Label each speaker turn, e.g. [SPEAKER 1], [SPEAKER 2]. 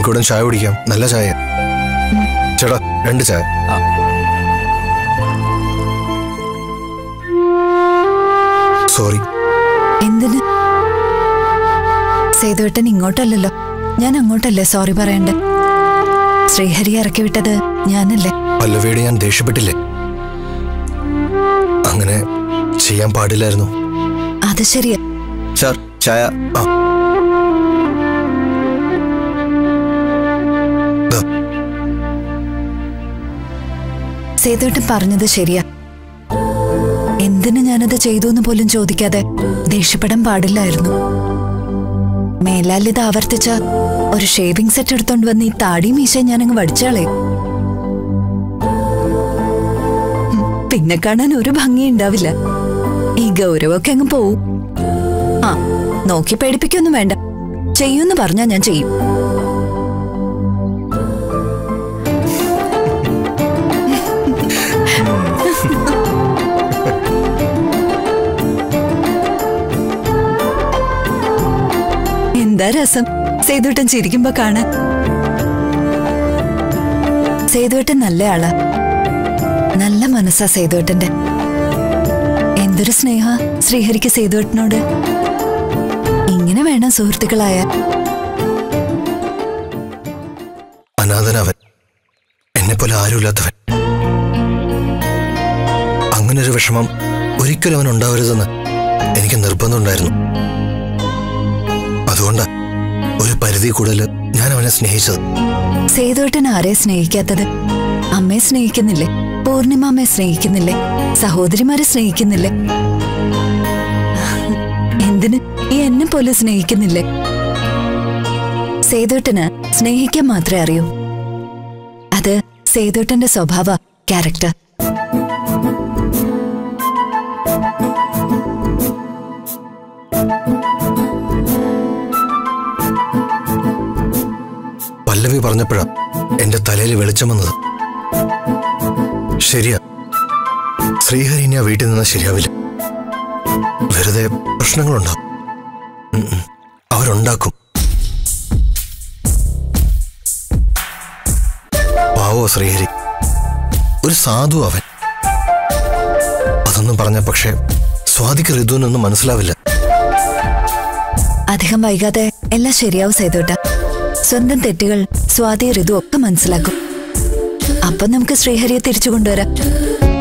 [SPEAKER 1] നമുക്കിവിടെ ചായ കുടിക്കാം നല്ല ചായ ചേട്ടാ രണ്ട് ചായ സോറി
[SPEAKER 2] എന്തിന് സേതുവേട്ടൻ ഇങ്ങോട്ടല്ലല്ലോ ഞാൻ അങ്ങോട്ടല്ലേ സോറി പറയണ്ടേ ശ്രീഹരി ഇറക്കി വിട്ടത് ഞാനല്ലേ
[SPEAKER 1] പല്ലവിയോട് ഞാൻ ദേഷ്യപ്പെട്ടില്ലേ അങ്ങനെ ചെയ്യാൻ പാടില്ലായിരുന്നു
[SPEAKER 2] അത് ശരിയാ
[SPEAKER 1] സാർ ചായ ആ ദാ,
[SPEAKER 2] സേതുവേട്ടൻ പറഞ്ഞത് ശരിയാ എന്തിന് ഞാനത് ചെയ്തു എന്ന് പോലും ചോദിക്കാതെ ദേഷ്യപ്പെടാൻ പാടില്ലായിരുന്നു മേലാൽ ഇത് ആവർത്തിച്ച ഒരു ഷേവിംഗ് സെറ്റ് എടുത്തോണ്ട് വന്ന് ഈ താടി മീശ ഞാനങ്ങ് വടിച്ചാളേ പിന്നെ കാണാൻ ഒരു ഭംഗി ഉണ്ടാവില്ല ഈ ഗൗരവമൊക്കെ അങ്ങ് പോവും ആ നോക്കി പേടിപ്പിക്കൊന്നും വേണ്ട ചെയ്യൂന്ന് പറഞ്ഞാ ഞാൻ ചെയ്യും എന്താ രസം സേതുവേട്ടൻ ചിരിക്കുമ്പോ കാണാൻ സേതുവേട്ടൻ നല്ല ആളാ നല്ല മനസ്സാ സേതുവേട്ടന്റെ എന്തൊരു സ്നേഹ ശ്രീഹരിക്ക് സേതുവേട്ടനോട് ഇങ്ങനെ വേണം സുഹൃത്തുക്കളായ
[SPEAKER 1] അനാഥനവൻ എന്നെപ്പോലെ ആരുമില്ലാത്തവൻ അങ്ങനെ ഒരു വിഷമം ഒരിക്കലും അവൻ ഉണ്ടാവരുതെന്ന് എനിക്ക് നിർബന്ധമുണ്ടായിരുന്നു അതുകൊണ്ട് ഒരു പരിധി കൂടുതൽ ഞാൻ അവനെ സ്നേഹിച്ചത്
[SPEAKER 2] സേതുവേട്ടൻ ആരെ സ്നേഹിക്കാത്തത് അമ്മയെ സ്നേഹിക്കുന്നില്ലേ പൂർണിമ അമ്മയെ സ്നേഹിക്കുന്നില്ലേ സഹോദരിമാരെ സ്നേഹിക്കുന്നില്ലേ എന്തിന് ഈ എന്നെ പോലെ സ്നേഹിക്കുന്നില്ലേ സേതുവേട്ടന് സ്നേഹിക്കാൻ മാത്രമേ അറിയൂ അത് സേതുവേട്ടന്റെ സ്വഭാവ ക്യാരക്ടർ
[SPEAKER 1] പല്ലവി പറഞ്ഞപ്പോഴാ എന്റെ തലയിൽ വെളിച്ചം വന്നത് ശരിയാ ശ്രീഹരി ഇനി ആ വീട്ടിൽ നിന്നാൽ ശരിയാവില്ല വെറുതെ പ്രശ്നങ്ങളുണ്ടാവും ഉം ഉം. അവരുണ്ടാക്കും പാവോ ശ്രീഹരി ഒരു സാധു അവൻ അതൊന്നും പറഞ്ഞ പക്ഷേ സ്വാതിക്ക് ഋതുവിനൊന്നും മനസ്സിലാവില്ല
[SPEAKER 2] അധികം വൈകാതെ എല്ലാം ശരിയാവും സേതുവേട്ട സ്വന്തം തെറ്റുകൾ സ്വാതി ഋതു ഒക്കെ മനസ്സിലാക്കും അപ്പൊ നമുക്ക് ശ്രീഹരിയെ തിരിച്ചു കൊണ്ടുവരാം